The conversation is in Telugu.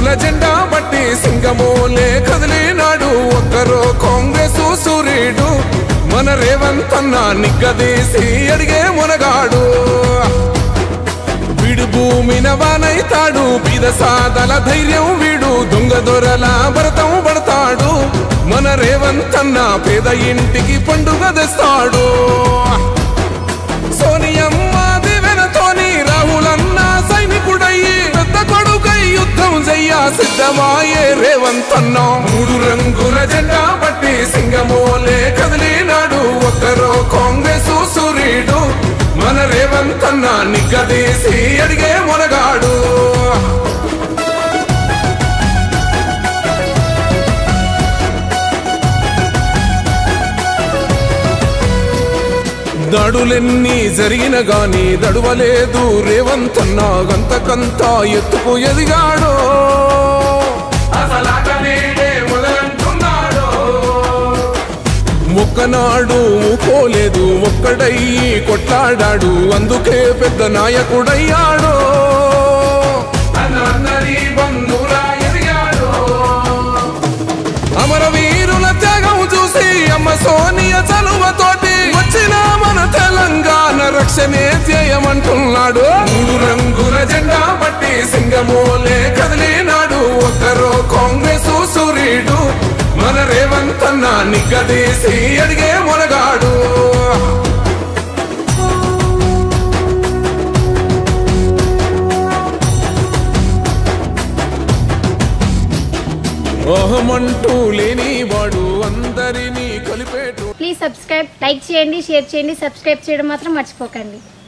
రంగుల జెండా బట్టి సింగమోలే కదిలినాడు ఒక్కరో కాంగ్రెస్ సూర్యుడు మన రేవంత్ అన్న నిగ్గదీసి అడిగే మునగాడు వీడు భూమిన వానైతాడు బీద సాదల ధైర్యం వీడు దొంగ దొరల భరతం పడతాడు మన రేవంత్ అన్న పేద ఇంటికి పండుగ తెస్తాడు సోనియమ్మ దివెనతోని రాహులన్న సైనికుడయ్యి పెద్ద కొడుకై యుద్ధం చెయ్య సిద్ధమాయే రేవంత్ అన్న మూడు రంగుల జెండా బట్టి సింగమోలే కదిలినాడు ఒక్కరో కాంగ్రెస్ సూర్యుడు మన రేవంత్ అన్న నిగ్గదీసి అడిగే మొనగాడు దాడులెన్ని జరిగిన గాని దడువలేదు రేవంత్ అన్న గంతకంతా ఎత్తుకు ఎదిగాడు ఒక్కనాడు ఊకోలేదు ఒక్కడయ్యి కొట్లాడాడు అందుకే పెద్ద నాయకుడయ్యాడు అమరవీరుల త్యాగం చూసి అమ్మ సోనియ చలువతోటి వచ్చిన మన తెలంగాణ రక్షణే చేయమంటున్నాడు మూడు రంగుల జెండా బట్టి సింగమోలే కదిలినాడు ఒక్కరో కాంగ్రెస్ సూర్యుడు మన రేవంత్ అన్న నిగ్గదీసి అడిగే మొనగాడు ఓహమంటూ లేని వాడు అందరినీ కలిపేటు ప్లీజ్ సబ్స్క్రైబ్ లైక్ చేయండి షేర్ చేయండి సబ్స్క్రైబ్ చేయడం మాత్రం మర్చిపోకండి